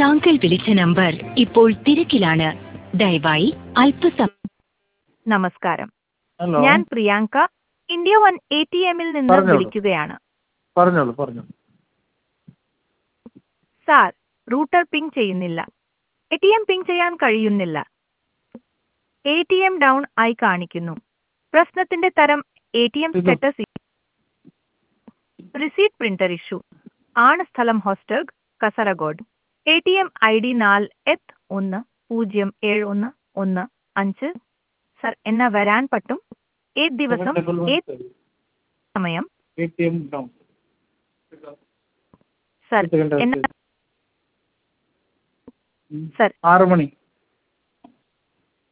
താങ്കൾ വിളിച്ച നമ്പർ ഇപ്പോൾ തിരക്കിലാണ് ദയവായി അല്പസം നമസ്കാരം ഹലോ ഞാൻ Priyanka India one A T എമ്മിൽ നിന്ന് പറഞ്ഞോളൂ. വിളിക്കുകയാണ് പറഞ്ഞോളൂ പറഞ്ഞോളൂ സാർ റൂട്ടർ പിങ് ചെയ്യുന്നില്ല എ ടി എം പിങ് ചെയ്യാൻ കഴിയുന്നില്ല എ ടി എം ഡൗൺ ആയി കാണിക്കുന്നു പ്രശ്നത്തിന്റെ തരം എ ടി എം ഇത്. സ്റ്റാറ്റസ് റിസീറ്റ് പ്രിന്റർ ഇഷ്യൂ ആണ് സ്ഥലം Hosdurg Kasaragod A T M I D നാല് എത്ത് ഒന്ന് പൂജ്യം ഏഴ് ഒന്ന് ഒന്ന് അഞ്ച് സർ എന്നാ വരാൻ പറ്റും ഏത് ദിവസം ഏത് സമയം A T M down sir എന്നാ സർ ആറ് മണി